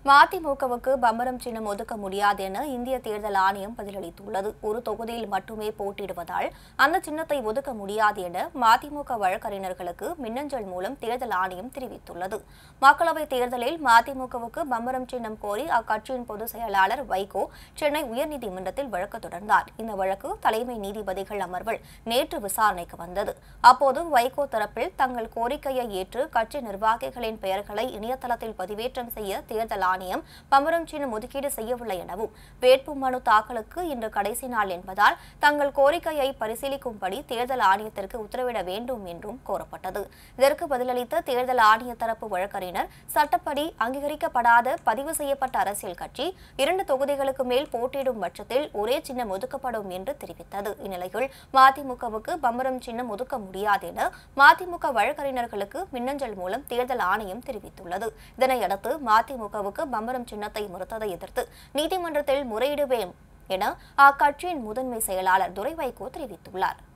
மதிமுகவுக்கு பம்பரம் சின்னம் ஒதுக்க முடியாது என இந்திய தேர்தல் ஆணையம் பதிலளித்துள்ளது ஒரு தொகுதியில் மட்டுமே போட்டியிடுவதால் அந்த சின்னத்தை ஒதுக்க முடியாது என மதிமுக வழக்கறிஞர்களுக்கு மின்னஞ்சல் மூலம் தேர்தல் ஆணையம் தெரிவித்துள்ளது மக்களவைத் தேர்தலில் மதிமுகவுக்கு பம்பரம் சின்னம் கோரி அக்கட்சியின் பொதுச் செயலாளர் வைகோ சென்னை உயர்நீதிமன்றத்தில் வழக்கு தொடர்ந்தார் இந்த வழக்கு தலைமை நீதிபதிகள் அமர்வில் நேற்று விசாரணைக்கு வந்தது அப்போது வைகோ தரப்பில் தங்கள் கோரிக்கையை ஏற்று கட்சி நிர்வாகிகளின் பெயர்களை இணையதளத்தில் பதிவேற்றம் செய்ய தேர்தல் ஆணையம் பம்பரம் சின்னம் ஒதுக்கீடு செய்யவில்லை எனவும் வேட்பு மனு தாக்கலுக்கு இன்று கடைசி நாள் என்பதால் தங்கள் கோரிக்கையை பரிசீலிக்கும்படி தேர்தல் ஆணையத்திற்கு உத்தரவிட வேண்டும் என்றும் கோரப்பட்டது இதற்கு பதிலளித்த தேர்தல் ஆணைய தரப்பு வழக்கறிஞர் சட்டப்படி அங்கீகரிக்கப்படாத பதிவு செய்யப்பட்ட அரசியல் கட்சி இரண்டு தொகுதிகளுக்கு மேல் போட்டியிடும் பட்சத்தில் ஒரே சின்னம் ஒதுக்கப்படும் என்று தெரிவித்தது இந்நிலையில் மதிமுகவுக்கு பம்பரம் சின்னம் ஒதுக்க முடியாது என மதிமுக வழக்கறிஞர்களுக்கு மின்னஞ்சல் மூலம் தேர்தல் ஆணையம் தெரிவித்துள்ளது இதனையடுத்து மதிமுகவுக்கு பம்பரம் சின்னத்தை மறுத்ததை எதிர்த்து நீதிமன்றத்தில் முறையிடுவேன் என அக்கட்சியின் முதன்மை செயலாளர் துரை வைகோ தெரிவித்துள்ளார்